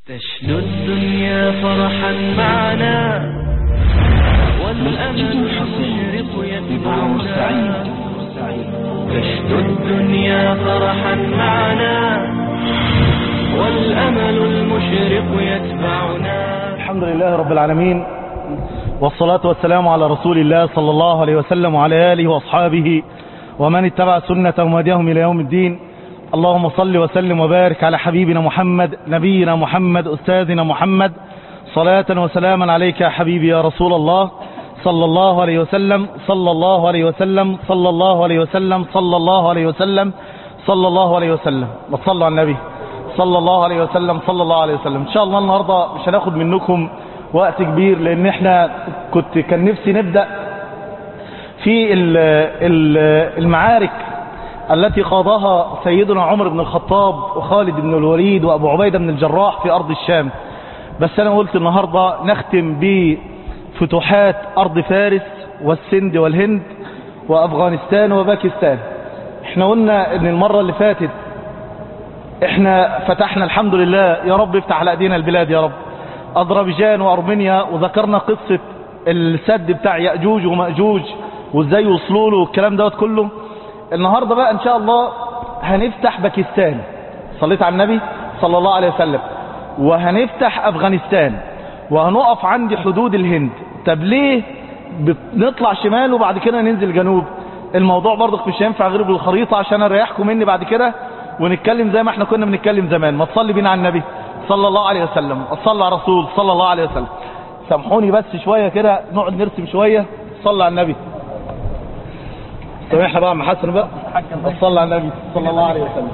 تشنو الدنيا فرحا معنا والأمل المشرق يتبعنا تشنو الدنيا فرحا معنا والأمل المشرق يتبعنا الحمد لله رب العالمين والصلاة والسلام على رسول الله صلى الله عليه وسلم وعلى آله وأصحابه ومن اتبع سنة وهديهم إلى يوم الدين اللهم صل وسلم وبارك على حبيبنا محمد نبينا محمد أستاذنا محمد صلاة وسلاما عليك يا حبيبي يا رسول الله صلى الله عليه وسلم صلى الله عليه وسلم صلى الله عليه وسلم صلى الله عليه وسلم صلى الله عليه وسلم وصلوا على النبي صلى الله عليه وسلم صلى الله عليه وسلم ان شاء الله النهاردة مش هناخد منكم وقت كبير لان احنا كنت كان نفسي نبدأ في ال ال المعارك التي خاضها سيدنا عمر بن الخطاب وخالد بن الوليد وابو عبيدة بن الجراح في ارض الشام بس انا قلت النهاردة نختم بفتوحات ارض فارس والسند والهند وافغانستان وباكستان احنا قلنا ان المرة اللي فاتت احنا فتحنا الحمد لله يا رب افتح على ايدينا البلاد يا رب اذربيجان وارمينيا وذكرنا قصة السد بتاع يأجوج ومأجوج وازاي وصلوا له والكلام دوت كله النهاردة بقى ان شاء الله هنفتح باكستان صليت على النبي صلى الله عليه وسلم وهنفتح افغانستان وهنقف عند حدود الهند طب ليه بنطلع شمال وبعد كده ننزل جنوب الموضوع برضك مش هينفع غير بالخريطة عشان اريحكم مني بعد كده ونتكلم زي ما احنا كنا بنتكلم زمان ما تصلي بينا على النبي صلى الله عليه وسلم صلى على الرسول صلى الله عليه وسلم سامحوني بس شوية كده نقعد نرسم شوية صلى على النبي سامحنا بقى محسن بقى صلى على النبي صلى الله عليه وسلم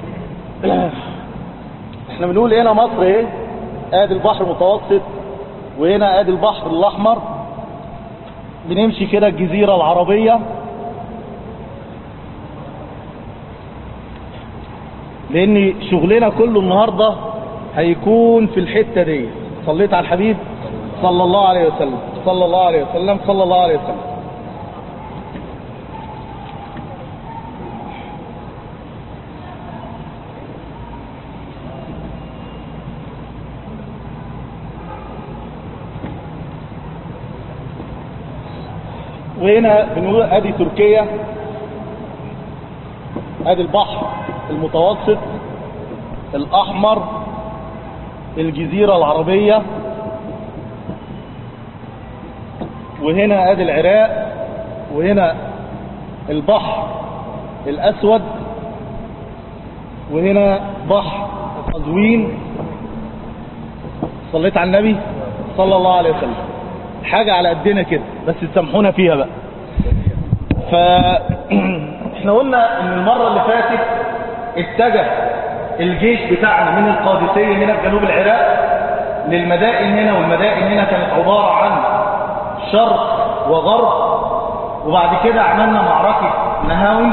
احنا بنقول هنا مصر ايه ادي البحر المتوسط وهنا ادي البحر الاحمر بنمشي كده الجزيرة العربية لان شغلنا كله النهاردة هيكون في الحتة دي صليت على الحبيب صلى الله عليه وسلم صلى الله عليه وسلم صلى الله عليه وسلم وهنا بنقول ادي تركيا ادي البحر المتوسط الاحمر الجزيرة العربية وهنا ادي العراق وهنا البحر الاسود وهنا بحر قزوين صليت على النبي صلى الله عليه وسلم حاجة على قدنا كده بس تسامحونا فيها بقى فاحنا قلنا ان المرة اللي فاتت اتجه الجيش بتاعنا من القادسية هنا في جنوب العراق للمدائن هنا والمدائن هنا كانت عبارة عن شرق وغرب وبعد كده عملنا معركة نهاوي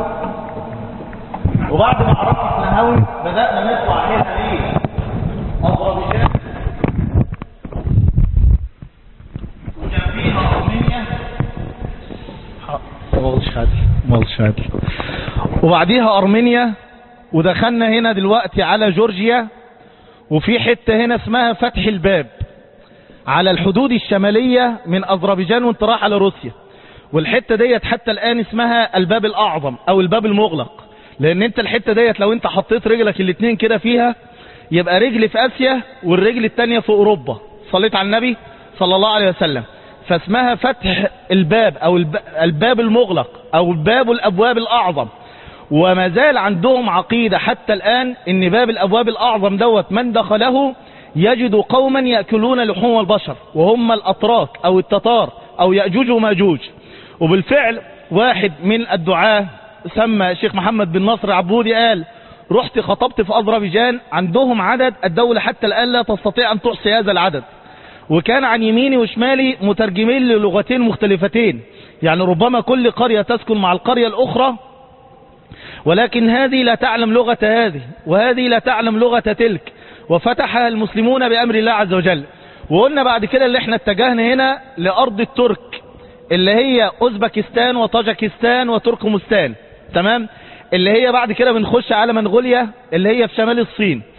وبعد معركة نهاوي بدأنا نطلع هنا ليه أذربيجان وجنبيها أرمينيا مالش عادل مالش عادل وبعديها أرمينيا ودخلنا هنا دلوقتي على جورجيا وفي حتة هنا اسمها فتح الباب على الحدود الشمالية من أذربيجان وانت رايح على روسيا والحتة ديت حتى الآن اسمها الباب الأعظم أو الباب المغلق لأن انت الحتة ديت لو انت حطيت رجلك الاتنين كده فيها يبقى رجل في آسيا والرجل التانية في أوروبا صليت على النبي صلى الله عليه وسلم فاسمها فتح الباب أو الباب المغلق أو باب الأبواب الأعظم وما زال عندهم عقيدة حتى الآن ان باب الأبواب الأعظم دوت من دخله يجد قوما يأكلون لحوم البشر وهم الأتراك أو التتار أو يأجوج وماجوج وبالفعل واحد من الدعاة سمى شيخ محمد بن نصر عبودي قال رحت خطبت في أذربيجان عندهم عدد الدولة حتى الآن لا تستطيع أن تحصي هذا العدد وكان عن يميني وشمالي مترجمين للغتين مختلفتين يعني ربما كل قرية تسكن مع القرية الأخرى ولكن هذه لا تعلم لغة هذه وهذه لا تعلم لغة تلك وفتحها المسلمون بأمر الله عز وجل وقلنا بعد كده اللي احنا اتجهنا هنا لأرض الترك اللي هي أوزبكستان وطاجكستان وتركمستان تمام اللي هي بعد كده بنخش على منغوليا اللي هي في شمال الصين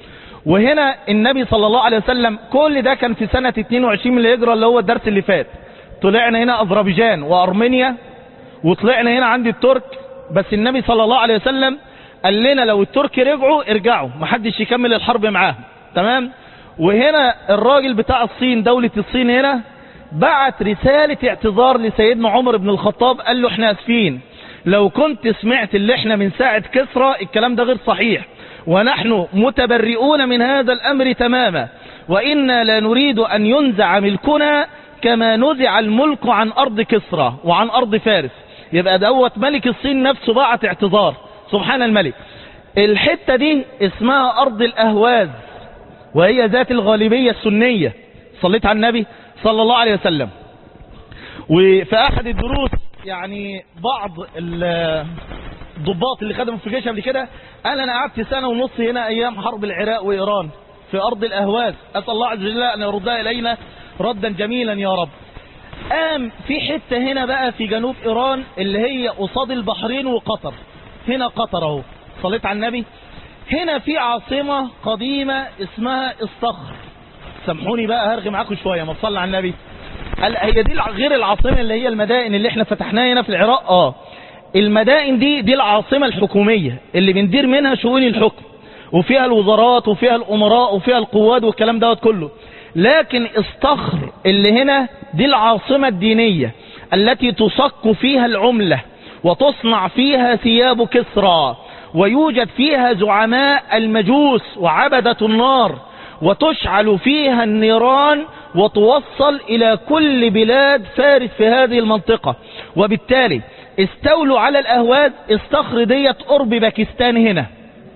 وهنا النبي صلى الله عليه وسلم كل ده كان في سنة 22 من الهجرة اللي هو الدرس اللي فات طلعنا هنا أذربيجان وأرمينيا وطلعنا هنا عند الترك بس النبي صلى الله عليه وسلم قال لنا لو الترك رجعوا ارجعوا محدش يكمل الحرب معاهم تمام وهنا الراجل بتاع الصين دولة الصين هنا بعت رسالة اعتذار لسيدنا عمر بن الخطاب قال له احنا اسفين لو كنت سمعت اللي احنا من ساعة كسرى الكلام ده غير صحيح ونحن متبرئون من هذا الامر تماما وإنا لا نريد ان ينزع ملكنا كما نزع الملك عن ارض كسرى وعن ارض فارس يبقى دوت ملك الصين نفسه بعت اعتذار سبحان الملك الحتة دي اسمها ارض الاهواز وهي ذات الغالبية السنية صليت على النبي صلى الله عليه وسلم وفي احد الدروس يعني بعض الضباط اللي خدموا في الجيش قبل كده قال انا قعدت سنة ونص هنا ايام حرب العراق وايران في ارض الاهواز اسال الله عز وجل ان يردها الينا ردا جميلا يا رب قام في حتة هنا بقى في جنوب ايران اللي هي قصاد البحرين وقطر هنا قطر اهو صليت على النبي هنا في عاصمة قديمة اسمها الصخر سامحوني بقى هرغي معاكم شوية ما تصلي على النبي قال هي دي غير العاصمة اللي هي المدائن اللي احنا فتحناها هنا في العراق اه المدائن دي دي العاصمة الحكومية اللي بندير منها شؤون الحكم وفيها الوزارات وفيها الامراء وفيها القواد والكلام دوت كله لكن الصخر اللي هنا دي العاصمة الدينية التي تصك فيها العملة وتصنع فيها ثياب كسرى ويوجد فيها زعماء المجوس وعبدة النار وتشعل فيها النيران وتوصل إلى كل بلاد فارس في هذه المنطقة وبالتالي استولوا على الأهواز الصخر ديت قرب باكستان هنا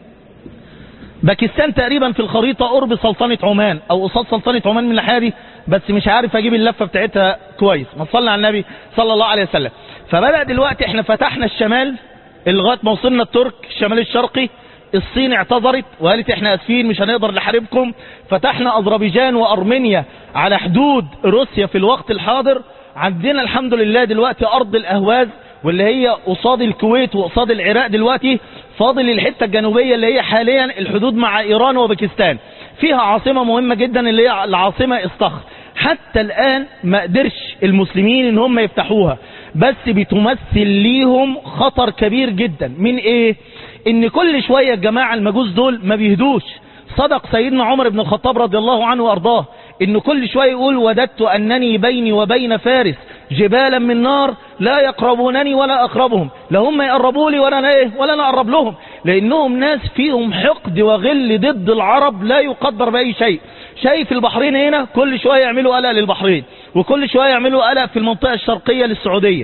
باكستان تقريبا في الخريطة قرب سلطنة عمان او قصاد سلطنة عمان من الناحية دي بس مش عارف اجيب اللفة بتاعتها كويس ما تصلي على النبي صلى الله عليه وسلم فبدأ دلوقتي احنا فتحنا الشمال لغايه ما وصلنا الترك الشمال الشرقي الصين اعتذرت وقالت احنا اسفين مش هنقدر نحاربكم فتحنا اذربيجان وارمينيا على حدود روسيا في الوقت الحاضر عندنا الحمد لله دلوقتي ارض الاهواز واللي هي قصاد الكويت وقصاد العراق دلوقتي فاضل الحتة الجنوبية اللي هي حاليا الحدود مع ايران وباكستان فيها عاصمة مهمة جدا اللي هي العاصمة الصخر حتى الان ما قدرش المسلمين ان هم يفتحوها بس بتمثل ليهم خطر كبير جدا من ايه ان كل شوية الجماعة المجوس دول ما بيهدوش صدق سيدنا عمر بن الخطاب رضي الله عنه وارضاه ان كل شوية يقول وددت انني بيني وبين فارس جبالا من نار لا يقربونني ولا اقربهم لا هم يقربوا لي ولا انا ايه ولا انا اقرب لهم لانهم ناس فيهم حقد وغل ضد العرب لا يقدر باي شيء شايف البحرين هنا كل شوية يعملوا قلق للبحرين وكل شوية يعملوا قلق في المنطقة الشرقية للسعودية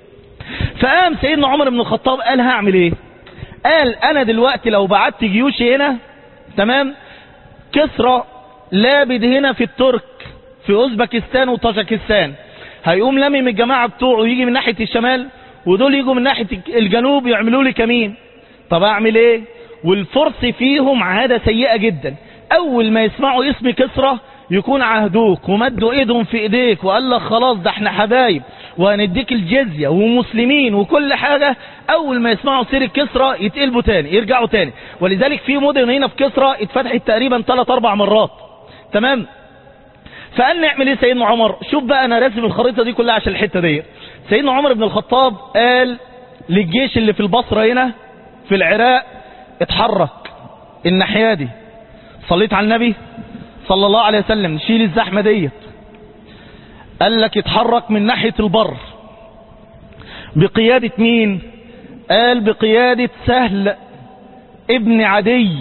فقام سيدنا عمر بن الخطاب قال هعمل ايه قال انا دلوقتي لو بعت جيوشي هنا تمام كسرى لابد هنا في الترك في اوزبكستان وطاجكستان هيقوم لمم الجماعة بتوعه يجي من ناحية الشمال ودول يجوا من ناحية الجنوب يعملوا لي كمين طب اعمل ايه والفرس فيهم عادة سيئة جدا اول ما يسمعوا اسم كسرى يكون عهدوك ومدوا ايدهم في ايديك وقال لك خلاص ده احنا حبايب وهنديك الجزية ومسلمين وكل حاجة اول ما يسمعوا سيرة كسرى يتقلبوا تاني يرجعوا تاني ولذلك في مدن هنا في كسرى اتفتحت تقريبا 3 4 مرات تمام فقال نعمل ايه سيدنا عمر شوف بقى انا راسم الخريطة دي كلها عشان الحتة دي سيدنا عمر بن الخطاب قال للجيش اللي في البصرة هنا في العراق اتحرك الناحية دي صليت على النبي صلى الله عليه وسلم نشيل الزحمة ديت قال لك اتحرك من ناحية البر بقيادة مين قال بقيادة سهل ابن عدي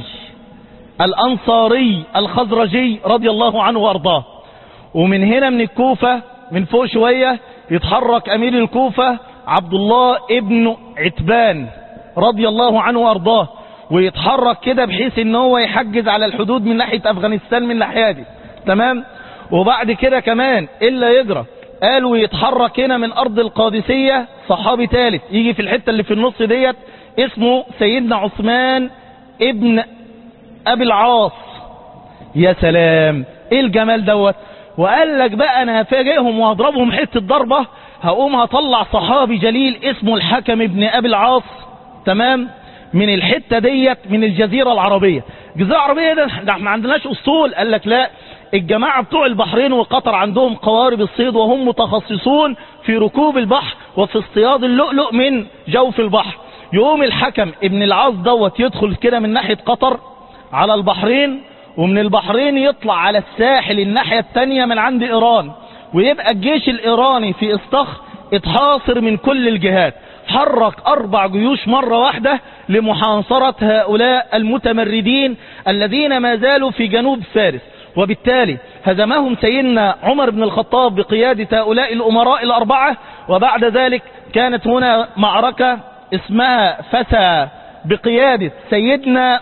الأنصاري الخزرجي رضي الله عنه وارضاه ومن هنا من الكوفة من فوق شوية يتحرك أمير الكوفة عبد الله ابن عتبان رضي الله عنه وارضاه ويتحرك كده بحيث ان هو يحجز على الحدود من ناحية افغانستان من ناحية دي تمام وبعد كده كمان الا يجرى قالوا يتحرك هنا من ارض القادسية صحابي ثالث يجي في الحتة اللي في النص ديت اسمه سيدنا عثمان ابن ابي العاص يا سلام ايه الجمال دوت وقال لك بقى انا هفاجئهم وهضربهم حتة ضربة هقوم هطلع صحابي جليل اسمه الحكم ابن ابي العاص تمام من الحتة ديت من الجزيرة العربية الجزيرة العربية ده ده احنا ما عندناش اسطول قال لك لا الجماعة بتوع البحرين وقطر عندهم قوارب الصيد وهم متخصصون في ركوب البحر وفي اصطياد اللؤلؤ من جوف البحر يقوم الحكم ابن العاص دوت يدخل كده من ناحية قطر على البحرين ومن البحرين يطلع على الساحل الناحية التانية من عند ايران ويبقى الجيش الايراني في استخر اتحاصر من كل الجهات حرك اربع جيوش مرة واحدة لمحاصرة هؤلاء المتمردين الذين ما زالوا في جنوب فارس وبالتالي هزمهم سيدنا عمر بن الخطاب بقيادة هؤلاء الأمراء الأربعة وبعد ذلك كانت هنا معركة اسمها فسا بقيادة سيدنا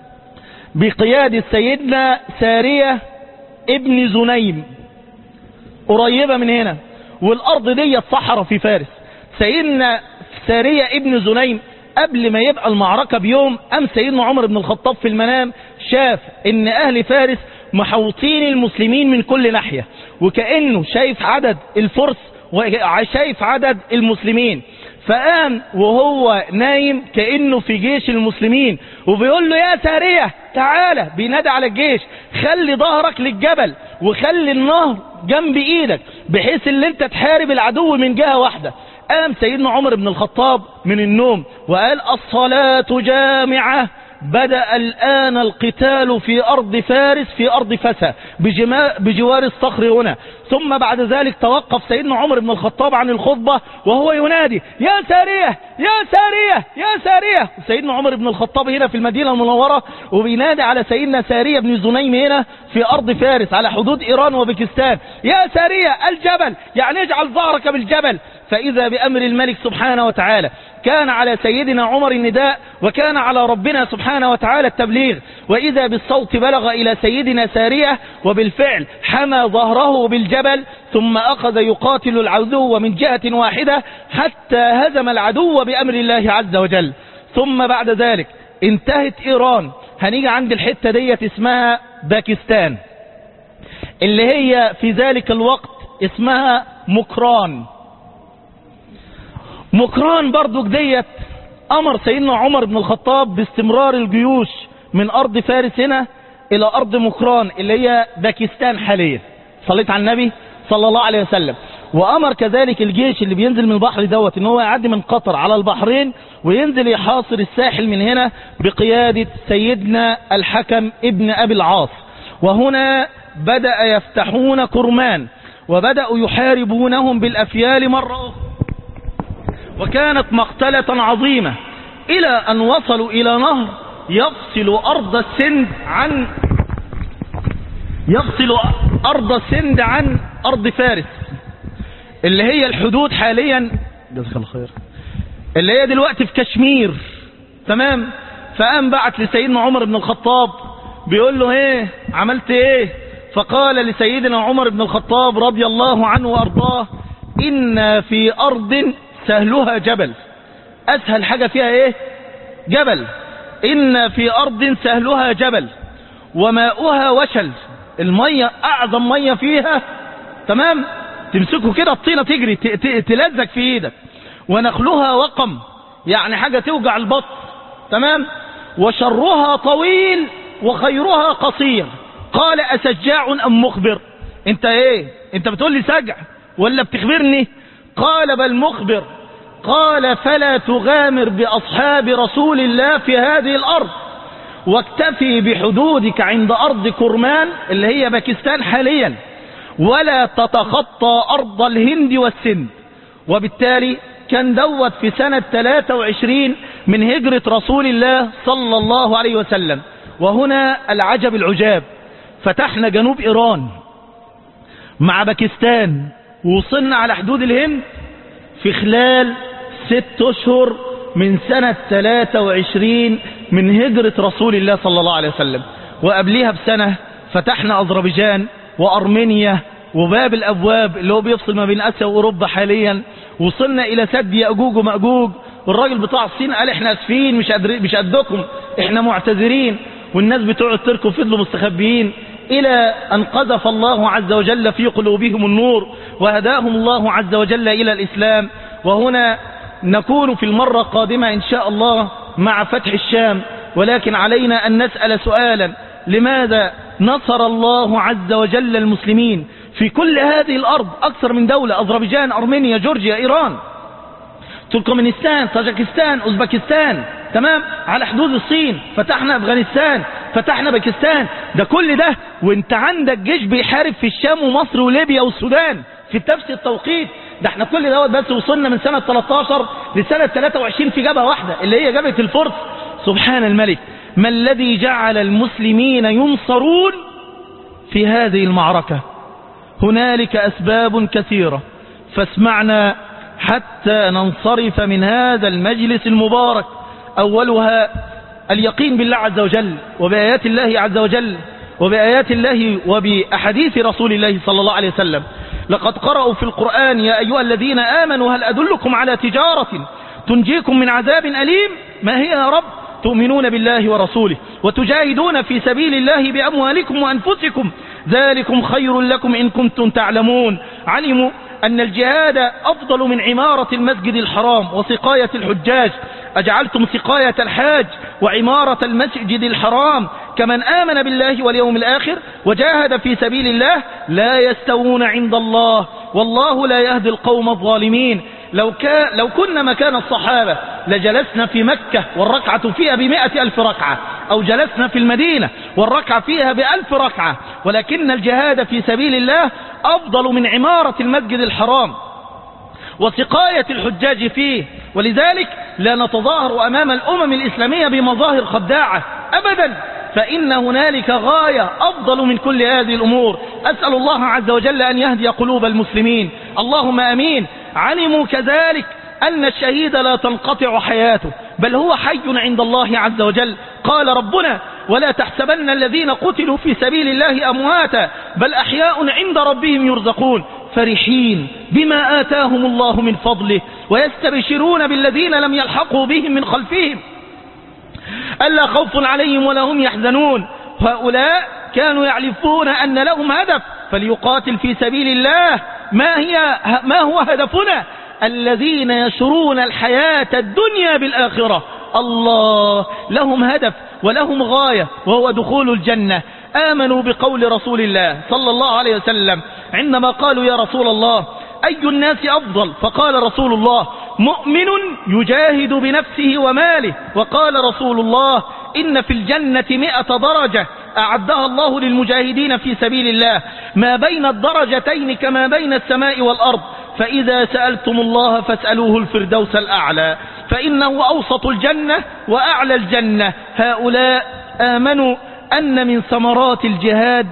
بقيادة سيدنا سارية ابن زنيم قريبة من هنا والأرض دي صحراء في فارس سيدنا سارية ابن زنيم قبل ما يبقى المعركة بيوم أم سيدنا عمر بن الخطاب في المنام شاف ان أهل فارس محوطين المسلمين من كل ناحية وكأنه شايف عدد الفرس وشايف عدد المسلمين فقام وهو نايم كأنه في جيش المسلمين وبيقول له يا سارية تعالى بينادي على الجيش خلي ظهرك للجبل وخلي النهر جنب ايدك بحيث ان انت تحارب العدو من جهة واحدة قام سيدنا عمر بن الخطاب من النوم وقال الصلاة جامعة بدأ الآن القتال في أرض فارس في أرض فسا بجوار الصخر هنا ثم بعد ذلك توقف سيدنا عمر بن الخطاب عن الخطبة وهو ينادي يا سارية يا سارية يا سارية سيدنا عمر بن الخطاب هنا في المدينة المنورة وبينادي على سيدنا سارية بن زنيم هنا في أرض فارس على حدود إيران وباكستان يا سارية الجبل يعني اجعل ظهرك بالجبل فإذا بأمر الملك سبحانه وتعالى كان على سيدنا عمر النداء وكان على ربنا سبحانه وتعالى التبليغ وإذا بالصوت بلغ إلى سيدنا سارية وبالفعل حمى ظهره بالجبل ثم أخذ يقاتل العدو من جهة واحدة حتى هزم العدو بأمر الله عز وجل ثم بعد ذلك انتهت إيران هنيجي عند الحتة ديت اسمها باكستان اللي هي في ذلك الوقت اسمها مكران مكران برضو ديت امر سيدنا عمر بن الخطاب باستمرار الجيوش من ارض فارس هنا الى ارض مكران اللي هي باكستان حاليا صليت على النبي صلى الله عليه وسلم وامر كذلك الجيش اللي بينزل من البحر دوت ان هو يعدي من قطر على البحرين وينزل يحاصر الساحل من هنا بقيادة سيدنا الحكم ابن ابي العاص وهنا بدأ يفتحون كرمان وبدأوا يحاربونهم بالافيال مرة اخرى وكانت مقتلة عظيمة إلى أن وصلوا إلى نهر يفصل أرض السند عن يفصل أرض السند عن أرض فارس اللي هي الحدود حاليا جزاك الله خير اللي هي دلوقتي في كشمير تمام فقام بعت لسيدنا عمر بن الخطاب بيقول له ايه عملت ايه فقال لسيدنا عمر بن الخطاب رضي الله عنه وارضاه إن في أرض سهلها جبل أسهل حاجة فيها إيه جبل إن في أرض سهلها جبل وماؤها وشل المية أعظم مية فيها تمام تمسكه كده الطينة تجري تلزق في إيدك ونخلها وقم يعني حاجة توجع البطن تمام وشرها طويل وخيرها قصير قال أسجاع أم مخبر انت ايه انت بتقول لي سجع ولا بتخبرني قال بل مخبر قال فلا تغامر بأصحاب رسول الله في هذه الأرض واكتفي بحدودك عند أرض كرمان اللي هي باكستان حاليا ولا تتخطى أرض الهند والسند وبالتالي كان دوت في سنة 23 من هجرة رسول الله صلى الله عليه وسلم وهنا العجب العجاب فتحنا جنوب إيران مع باكستان ووصلنا على حدود الهند في خلال ست أشهر من سنة 23 من هجرة رسول الله صلى الله عليه وسلم وقبليها بسنة فتحنا أذربيجان وأرمينيا وباب الأبواب اللي هو بيفصل ما بين آسيا وأوروبا حاليا وصلنا إلى سد يأجوج ومأجوج والراجل بتاع الصين قال احنا اسفين مش قادرين مش قدكم احنا معتذرين والناس بتوع الترك وفضلوا مستخبيين إلى أن قذف الله عز وجل في قلوبهم النور وهداهم الله عز وجل إلى الإسلام وهنا نكون في المرة القادمة إن شاء الله مع فتح الشام ولكن علينا أن نسأل سؤالا لماذا نصر الله عز وجل المسلمين في كل هذه الأرض أكثر من دولة أذربيجان أرمينيا جورجيا إيران تركمانستان طاجكستان أوزبكستان تمام على حدود الصين فتحنا أفغانستان فتحنا باكستان ده كل ده وانت عندك جيش بيحارب في الشام ومصر وليبيا والسودان في نفس التوقيت ده احنا كل دوت بس وصلنا من سنة 13 لسنة 23 في جبهة واحدة اللي هي جبهة الفرس سبحان الملك ما الذي جعل المسلمين ينصرون في هذه المعركة هنالك أسباب كثيرة فاسمعنا حتى ننصرف من هذا المجلس المبارك أولها اليقين بالله عز وجل وبآيات الله عز وجل وبآيات الله وبأحاديث رسول الله صلى الله عليه وسلم لقد قرأوا في القرآن يا أيها الذين آمنوا هل أدلكم على تجارة تنجيكم من عذاب أليم ما هي يا رب تؤمنون بالله ورسوله وتجاهدون في سبيل الله بأموالكم وأنفسكم ذلكم خير لكم إن كنتم تعلمون علموا أن الجهاد أفضل من عمارة المسجد الحرام وسقاية الحجاج أجعلتم سقاية الحاج وعمارة المسجد الحرام كمن آمن بالله واليوم الآخر وجاهد في سبيل الله لا يستوون عند الله والله لا يهدي القوم الظالمين لو, كان لو كنا مكان الصحابة لجلسنا في مكة والركعة فيها بمئة ألف ركعة أو جلسنا في المدينة والركعة فيها بألف ركعة ولكن الجهاد في سبيل الله أفضل من عمارة المسجد الحرام وسقاية الحجاج فيه ولذلك لا نتظاهر أمام الأمم الإسلامية بمظاهر خداعة أبدا فإن هنالك غاية أفضل من كل هذه الأمور أسأل الله عز وجل أن يهدي قلوب المسلمين اللهم أمين علموا كذلك أن الشهيد لا تنقطع حياته بل هو حي عند الله عز وجل قال ربنا ولا تحسبن الذين قتلوا في سبيل الله أمواتا بل أحياء عند ربهم يرزقون فرحين بما آتاهم الله من فضله ويستبشرون بالذين لم يلحقوا بهم من خلفهم ألا خوف عليهم ولا هم يحزنون هؤلاء كانوا يعرفون أن لهم هدف فليقاتل في سبيل الله ما, هي ما هو هدفنا الذين يشرون الحياة الدنيا بالآخرة الله لهم هدف ولهم غاية وهو دخول الجنة آمنوا بقول رسول الله صلى الله عليه وسلم عندما قالوا يا رسول الله أي الناس أفضل فقال رسول الله مؤمن يجاهد بنفسه وماله وقال رسول الله إن في الجنة مئة درجة أعدها الله للمجاهدين في سبيل الله ما بين الدرجتين كما بين السماء والأرض فإذا سألتم الله فاسألوه الفردوس الأعلى فإنه أوسط الجنة وأعلى الجنة هؤلاء آمنوا أن من ثمرات الجهاد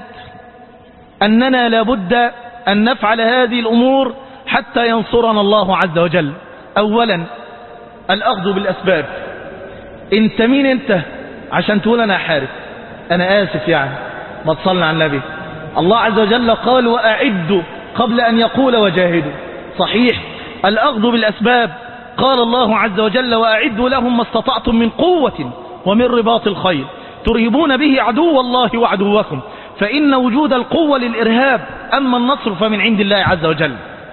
أننا لابد أن نفعل هذه الأمور حتى ينصرنا الله عز وجل أولا الأخذ بالأسباب انت مين انت عشان تقول أنا حارب أنا آسف يعني ما تصلنا على النبي الله عز وجل قال وأعدوا قبل أن يقول وجاهدوا صحيح الأخذ بالأسباب قال الله عز وجل وأعدوا لهم ما استطعتم من قوة ومن رباط الخير ترهبون به عدو الله وعدوكم فإن وجود القوة للإرهاب أما النصر فمن عند الله عز وجل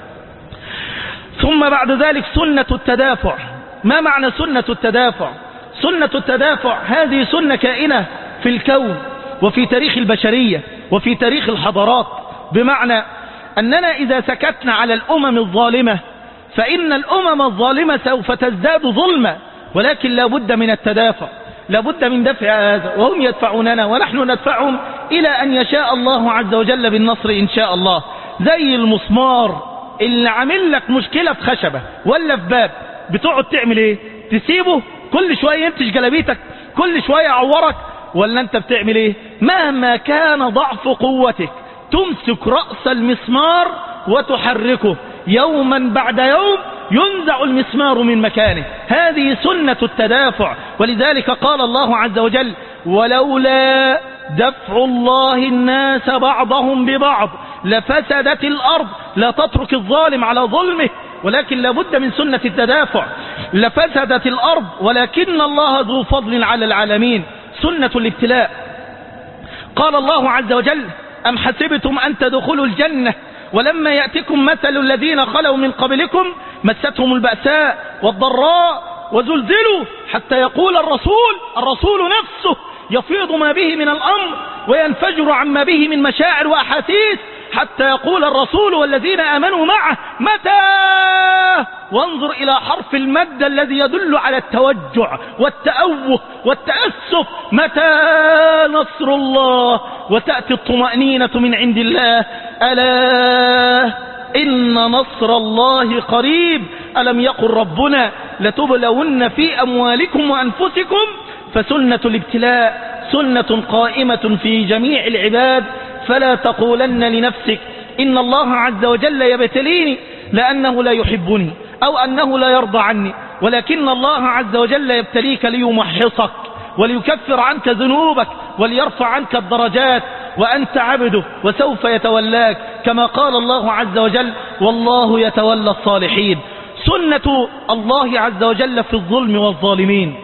ثم بعد ذلك سنة التدافع ما معنى سنة التدافع سنة التدافع هذه سنة كائنة في الكون وفي تاريخ البشرية وفي تاريخ الحضارات بمعنى أننا إذا سكتنا على الأمم الظالمة فإن الأمم الظالمة سوف تزداد ظلما ولكن لا بد من التدافع لا بد من دفع هذا وهم يدفعوننا ونحن ندفعهم إلى أن يشاء الله عز وجل بالنصر إن شاء الله زي المسمار اللي عامل لك مشكلة في خشبة ولا في باب بتقعد تعمل ايه تسيبه كل شوية ينتج جلبيتك كل شوية يعورك ولا انت بتعمل ايه مهما كان ضعف قوتك تمسك رأس المسمار وتحركه يوما بعد يوم ينزع المسمار من مكانه هذه سنة التدافع ولذلك قال الله عز وجل ولولا دفع الله الناس بعضهم ببعض لفسدت الأرض لا تترك الظالم على ظلمه ولكن لابد من سنة التدافع لفسدت الأرض ولكن الله ذو فضل على العالمين سنة الابتلاء قال الله عز وجل أم حسبتم أن تدخلوا الجنة ولما يأتكم مثل الذين خلوا من قبلكم مستهم البأساء والضراء وزلزلوا حتى يقول الرسول الرسول نفسه يفيض ما به من الأمر وينفجر عما به من مشاعر وأحاسيس حتى يقول الرسول والذين آمنوا معه متى وانظر إلى حرف المد الذي يدل على التوجع والتأوه والتأسف متى نصر الله وتأتي الطمأنينة من عند الله ألا إن نصر الله قريب ألم يقل ربنا لتبلون في أموالكم وأنفسكم فسنة الابتلاء سنة قائمة في جميع العباد فلا تقولن لنفسك إن الله عز وجل يبتليني لأنه لا يحبني أو أنه لا يرضى عني ولكن الله عز وجل يبتليك ليمحصك وليكفر عنك ذنوبك وليرفع عنك الدرجات وأنت عبده وسوف يتولاك كما قال الله عز وجل والله يتولى الصالحين سنة الله عز وجل في الظلم والظالمين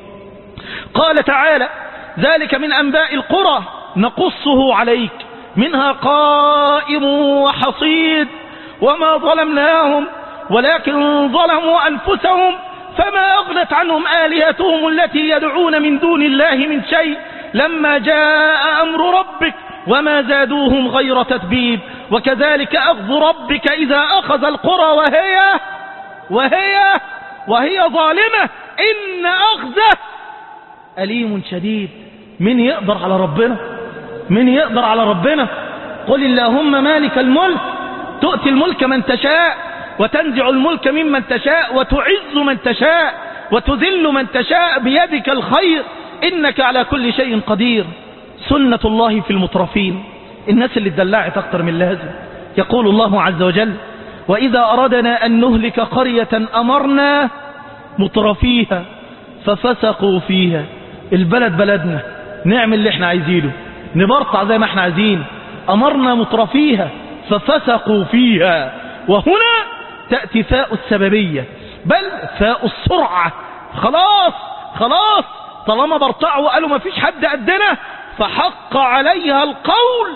قال تعالى ذلك من أنباء القرى نقصه عليك منها قائم وحصيد وما ظلمناهم ولكن ظلموا أنفسهم فما أغنت عنهم آلهتهم التي يدعون من دون الله من شيء لما جاء أمر ربك وما زادوهم غير تتبيب وكذلك أخذ ربك إذا أخذ القرى وهي وهي وهي ظالمة إن أخذه أليم شديد من يقدر على ربنا من يقدر على ربنا قل اللهم مالك الملك تؤتي الملك من تشاء وتنزع الملك ممن تشاء وتعز من تشاء وتذل من تشاء بيدك الخير إنك على كل شيء قدير سنة الله في المترفين الناس اللي اتدلعت أكتر من لازم يقول الله عز وجل وإذا أردنا أن نهلك قرية أمرنا مترفيها ففسقوا فيها البلد بلدنا نعمل اللي احنا عايزينه نبرطع زي ما احنا عايزين أمرنا مترفيها ففسقوا فيها وهنا تأتي فاء السببية بل فاء السرعة خلاص خلاص طالما برطعوا وقالوا ما فيش حد قدنا فحق عليها القول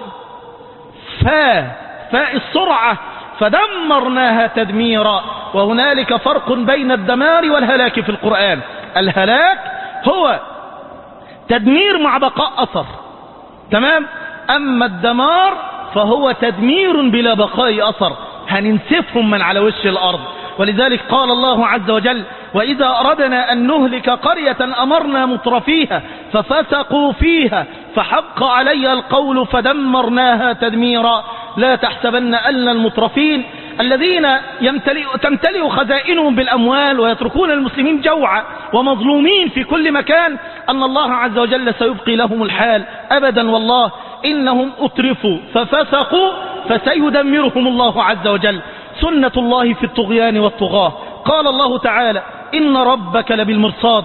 فاء فاء السرعة فدمرناها تدميرا وهنالك فرق بين الدمار والهلاك في القرآن الهلاك هو تدمير مع بقاء أثر تمام أما الدمار فهو تدمير بلا بقاء أثر هننسفهم من على وش الأرض ولذلك قال الله عز وجل وإذا أردنا أن نهلك قرية أمرنا مترفيها ففسقوا فيها فحق علي القول فدمرناها تدميرا لا تحسبن أن المترفين الذين يمتلئ تمتلئ خزائنهم بالأموال ويتركون المسلمين جوعا ومظلومين في كل مكان أن الله عز وجل سيبقي لهم الحال أبدا والله إنهم أترفوا ففسقوا فسيدمرهم الله عز وجل سنة الله في الطغيان والطغاة قال الله تعالى إن ربك لبالمرصاد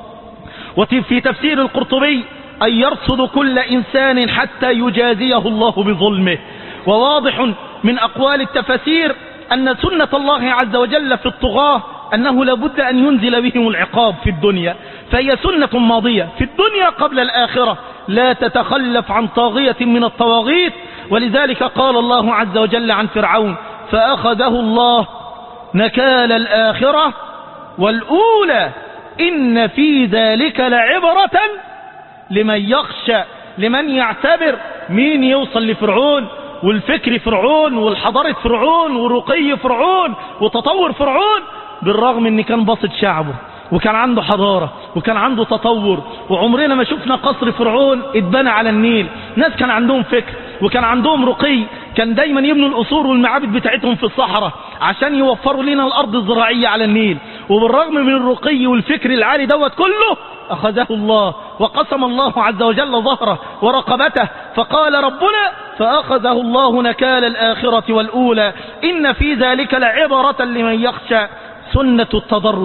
وفي تفسير القرطبي أن يرصد كل إنسان حتى يجازيه الله بظلمه وواضح من أقوال التفسير أن سنة الله عز وجل في الطغاة أنه لابد أن ينزل بهم العقاب في الدنيا فهي سنة ماضية في الدنيا قبل الآخرة لا تتخلف عن طاغية من الطواغيت ولذلك قال الله عز وجل عن فرعون فأخذه الله نكال الآخرة والأولى إن في ذلك لعبرة لمن يخشى لمن يعتبر مين يوصل لفرعون والفكر فرعون والحضارة فرعون ورقي فرعون وتطور فرعون بالرغم ان كان باسط شعبه وكان عنده حضارة وكان عنده تطور وعمرنا ما شفنا قصر فرعون اتبنى على النيل ناس كان عندهم فكر وكان عندهم رقي كان دايما يبنوا القصور والمعابد بتاعتهم في الصحراء عشان يوفروا لنا الارض الزراعية على النيل وبالرغم من الرقي والفكر العالي دوت كله أخذه الله وقسم الله عز وجل ظهره ورقبته فقال ربنا فأخذه الله نكال الآخرة والأولى إن في ذلك لعبرة لمن يخشى سنة التدرج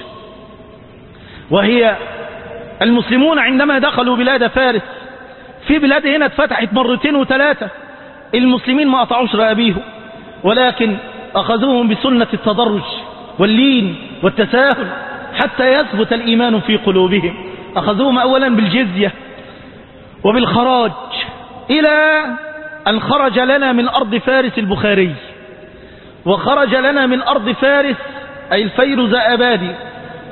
وهي المسلمون عندما دخلوا بلاد فارس في بلاد هنا اتفتحت مرتين وثلاثة المسلمين ما قطعوش رقابيهم ولكن أخذوهم بسنة التدرج واللين والتساهل حتى يثبت الإيمان في قلوبهم أخذوهم أولا بالجزية وبالخراج إلى أن خرج لنا من أرض فارس البخاري وخرج لنا من أرض فارس أي الفيروز أبادي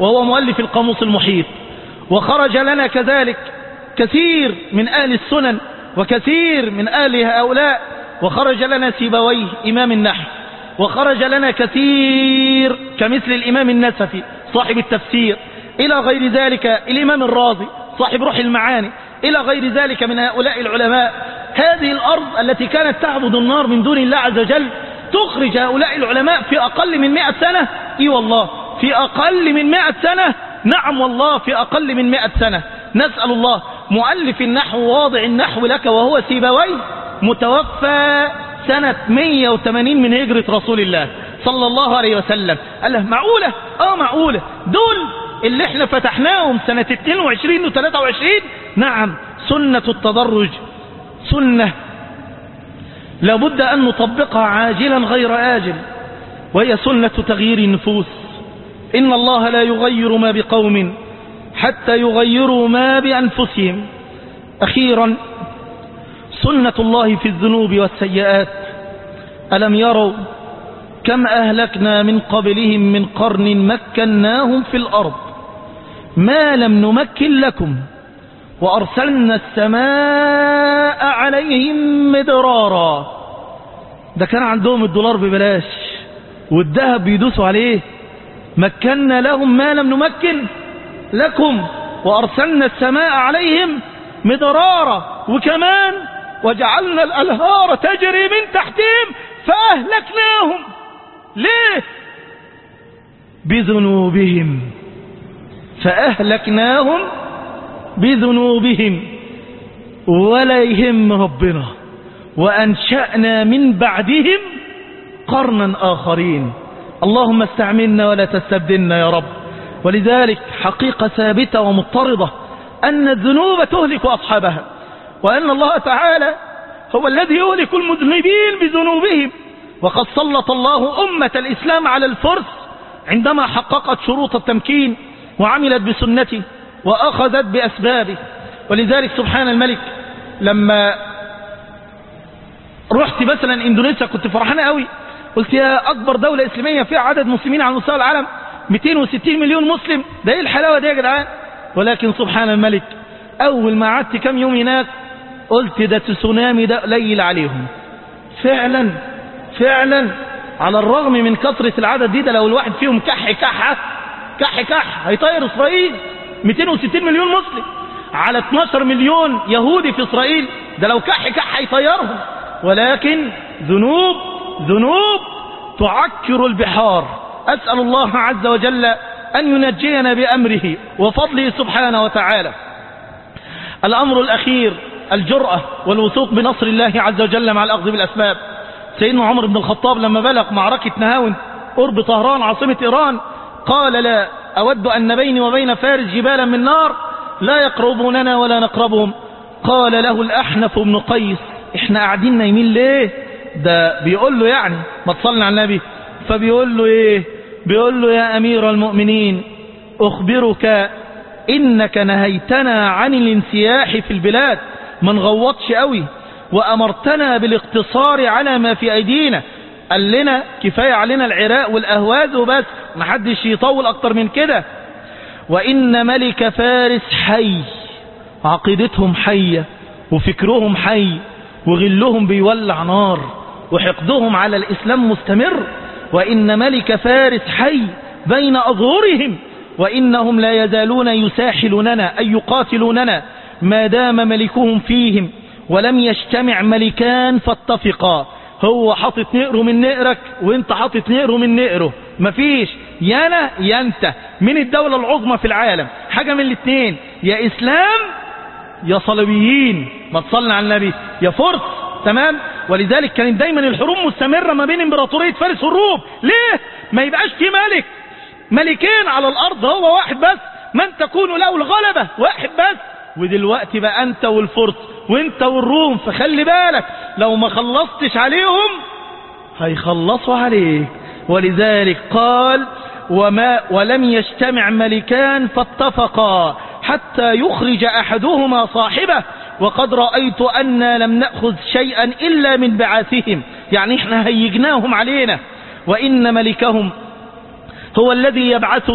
وهو مؤلف القاموس المحيط وخرج لنا كذلك كثير من أهل السنن وكثير من أهل هؤلاء وخرج لنا سيبويه إمام النحو وخرج لنا كثير كمثل الإمام النسفي صاحب التفسير إلى غير ذلك الإمام الرازي صاحب روح المعاني إلى غير ذلك من هؤلاء العلماء هذه الأرض التي كانت تعبد النار من دون الله عز وجل تخرج هؤلاء العلماء في أقل من مئة سنة إي والله في أقل من مئة سنة نعم والله في أقل من مئة سنة نسأل الله مؤلف النحو واضع النحو لك وهو سيبويه متوفى سنة 180 من هجرة رسول الله صلى الله عليه وسلم قال له معقولة اه معقولة دول اللي احنا فتحناهم سنة 22 و 23 نعم سنة التدرج سنة لابد أن نطبقها عاجلا غير آجل وهي سنة تغيير النفوس إن الله لا يغير ما بقوم حتى يغيروا ما بأنفسهم أخيرا سنة الله في الذنوب والسيئات ألم يروا كم أهلكنا من قبلهم من قرن مكناهم في الأرض ما لم نمكن لكم وأرسلنا السماء عليهم مدرارا ده كان عندهم الدولار ببلاش والذهب بيدوسوا عليه مكنا لهم ما لم نمكن لكم وأرسلنا السماء عليهم مدرارا وكمان وجعلنا الأنهار تجري من تحتهم فأهلكناهم ليه بذنوبهم فأهلكناهم بذنوبهم ولا يهم ربنا وأنشأنا من بعدهم قرنا آخرين اللهم استعملنا ولا تستبدلنا يا رب ولذلك حقيقة ثابتة ومضطردة أن الذنوب تهلك أصحابها وأن الله تعالى هو الذي يهلك المذنبين بذنوبهم وقد سلط الله أمة الإسلام على الفرس عندما حققت شروط التمكين وعملت بسنته وأخذت بأسبابه ولذلك سبحان الملك لما رحت مثلا اندونيسيا كنت فرحان قوي قلت يا أكبر دولة إسلامية فيها عدد مسلمين على مستوى العالم 260 مليون مسلم ده ايه الحلاوة دي يا جدعان ولكن سبحان الملك أول ما قعدت كم يوم هناك قلت ده تسونامي ده قليل عليهم فعلا فعلا على الرغم من كثرة العدد دي ده لو الواحد فيهم كح كحة كح كح هيطير إسرائيل 260 مليون مسلم على 12 مليون يهودي في إسرائيل ده لو كح كح هيطيرهم ولكن ذنوب ذنوب تعكر البحار أسأل الله عز وجل أن ينجينا بأمره وفضله سبحانه وتعالى الأمر الأخير الجرأة والوثوق بنصر الله عز وجل مع الأخذ بالأسباب سيدنا عمر بن الخطاب لما بلغ معركة نهاون قرب طهران عاصمة إيران قال لا أود أن بيني وبين فارس جبالا من نار لا يقربوننا ولا نقربهم قال له الأحنف بن قيس احنا قاعدين نايمين ليه ده بيقول له يعني ما تصلنا على النبي فبيقول له ايه بيقول له يا أمير المؤمنين أخبرك إنك نهيتنا عن الانسياح في البلاد ما نغوطش قوي وأمرتنا بالاقتصار على ما في أيدينا قال لنا كفاية علينا العراق والأهواز وبس محدش يطول أكتر من كده وإن ملك فارس حي عقيدتهم حية وفكرهم حي وغلهم بيولع نار وحقدهم على الإسلام مستمر وإن ملك فارس حي بين أظهرهم وإنهم لا يزالون يساحلوننا أي يقاتلوننا ما دام ملكهم فيهم ولم يجتمع ملكان فاتفقا هو حاطط نقره من نقرك وانت حاطط نقره من نقره مفيش يا انا يا انت من الدولة العظمى في العالم حاجة من الاثنين يا اسلام يا صليبيين ما تصلنا على النبي يا فرس تمام ولذلك كانت دايما الحروب مستمرة ما بين امبراطورية فارس والروم ليه ما يبقاش في ملك ملكين على الارض هو واحد بس من تكون له الغلبة واحد بس ودلوقتي بقى انت والفرس وانت والروم فخلي بالك لو ما خلصتش عليهم هيخلصوا عليك ولذلك قال وما ولم يجتمع ملكان فاتفقا حتى يخرج أحدهما صاحبه وقد رأيت أن لم نأخذ شيئا إلا من بعاثهم يعني احنا هيجناهم علينا وإن ملكهم هو الذي يبعثهم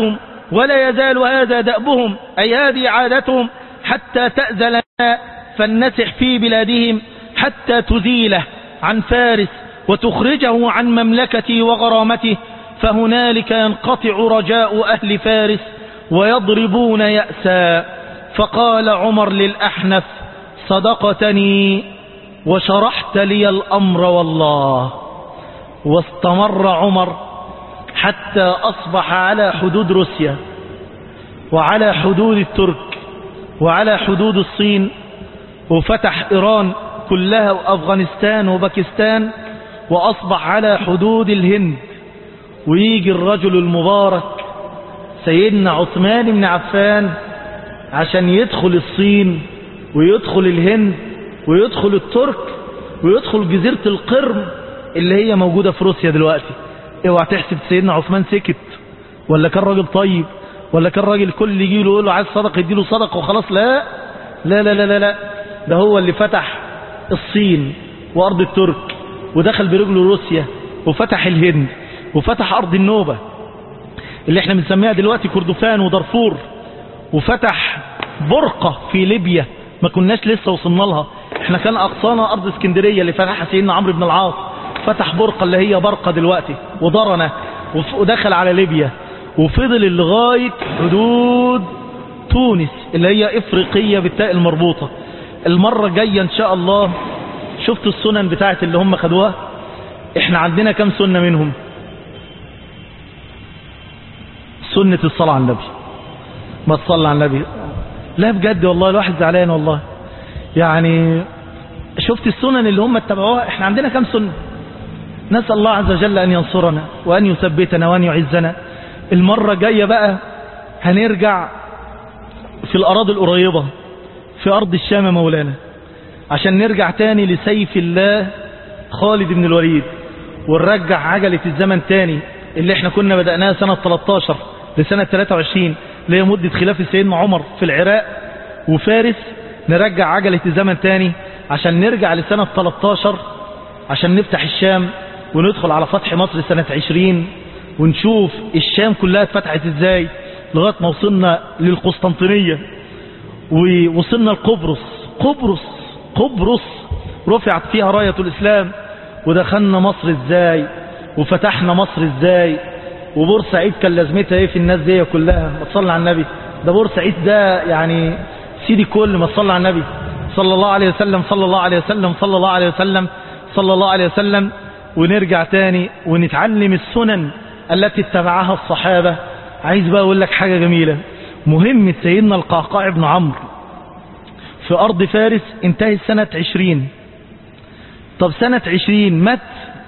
ولا يزال هذا دأبهم أي هذه عادتهم حتى تأذل لنا فلنسح في بلادهم حتى تزيله عن فارس وتخرجه عن مملكته وغرامته فهنالك ينقطع رجاء أهل فارس ويضربون يأسا فقال عمر للأحنف صدقتني وشرحت لي الأمر والله واستمر عمر حتى أصبح على حدود روسيا وعلى حدود الترك وعلى حدود الصين وفتح إيران كلها وأفغانستان وباكستان وأصبح على حدود الهند ويجي الرجل المبارك سيدنا عثمان بن عفان عشان يدخل الصين ويدخل الهند ويدخل الترك ويدخل جزيرة القرم اللي هي موجودة في روسيا دلوقتي اوعى تحسب سيدنا عثمان سكت ولا كان راجل طيب ولا كان راجل كل اللي يجي له يقول له عايز صدقه يديله صدقه وخلاص لا لا لا لا لا, لا. ده هو اللي فتح الصين وارض الترك ودخل برجله روسيا وفتح الهند وفتح ارض النوبة اللي احنا بنسميها دلوقتي كردفان ودارفور وفتح برقة في ليبيا ما كناش لسه وصلنا لها احنا كان اقصانا ارض اسكندرية اللي فتحها سيدنا عمرو بن العاص فتح برقة اللي هي برقة دلوقتي وضرنا ودخل على ليبيا وفضل لغاية حدود تونس اللي هي افريقية بالتاء المربوطة المرة الجاية ان شاء الله شفتوا السنن بتاعت اللي هم خدوها احنا عندنا كم سنة منهم سنة الصلاة على النبي ما تصلى على النبي لا بجد والله الواحد زعلان والله يعني شفت السنن اللي هم اتبعوها احنا عندنا كم سنة نسأل الله عز وجل أن ينصرنا وأن يثبتنا وأن يعزنا المرة الجاية بقى هنرجع في الأراضي القريبة في أرض الشام مولانا عشان نرجع تاني لسيف الله خالد بن الوليد ونرجع عجلة الزمن تاني اللي احنا كنا بدأناها سنة 13 لسنة 23 اللي هي مدة خلافة سيدنا عمر في العراق وفارس نرجع عجلة الزمن تاني عشان نرجع لسنة 13 عشان نفتح الشام وندخل على فتح مصر سنة 20 ونشوف الشام كلها اتفتحت ازاي لغاية ما وصلنا للقسطنطينية ووصلنا لقبرص قبرص قبرص رفعت فيها راية الإسلام ودخلنا مصر ازاي وفتحنا مصر ازاي وبورسعيد كان لازمتها ايه في الناس دي كلها ما تصلي على النبي ده بورسعيد ده يعني سيدي كل ما تصلي على النبي صلى الله عليه وسلم صلى الله عليه وسلم صلى الله عليه وسلم صلى الله عليه وسلم ونرجع تاني ونتعلم السنن التي اتبعها الصحابة عايز بقى اقول لك حاجة جميلة مهمة سيدنا القعقاع بن عمرو في أرض فارس انتهت سنة عشرين طب سنة عشرين مات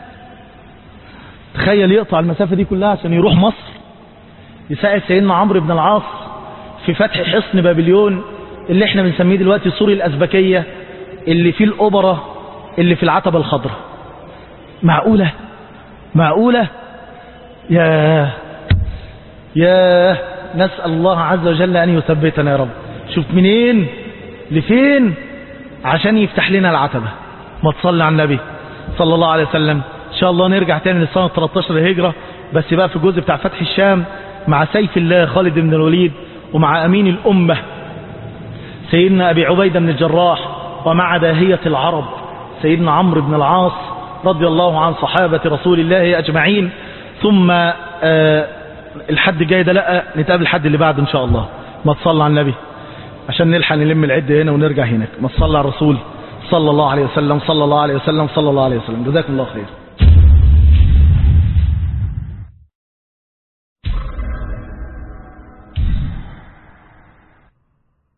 تخيل يقطع المسافة دي كلها عشان يروح مصر يساعد سيدنا عمرو بن العاص في فتح حصن بابليون اللي احنا بنسميه دلوقتي سوري الأزبكية اللي فيه الأوبرا اللي في العتبة الخضراء معقولة معقولة يا يا نسأل الله عز وجل أن يثبتنا يا رب شوف منين لفين عشان يفتح لنا العتبة ما تصلي على النبي صلى الله عليه وسلم إن شاء الله نرجع تاني للسنة 13 الهجرة بس بقى في الجزء بتاع فتح الشام مع سيف الله خالد بن الوليد ومع أمين الأمة سيدنا أبي عبيدة بن الجراح ومع داهية العرب سيدنا عمرو بن العاص رضي الله عن صحابة رسول الله أجمعين ثم آه الحد جاي ده لا نتقابل الحد اللي بعد إن شاء الله ما تصلى على النبي عشان نلحق نلم العدة هنا ونرجع هناك ما تصلى على الرسول صلى الله عليه وسلم صلى الله عليه وسلم صلى الله عليه وسلم جزاكم الله خير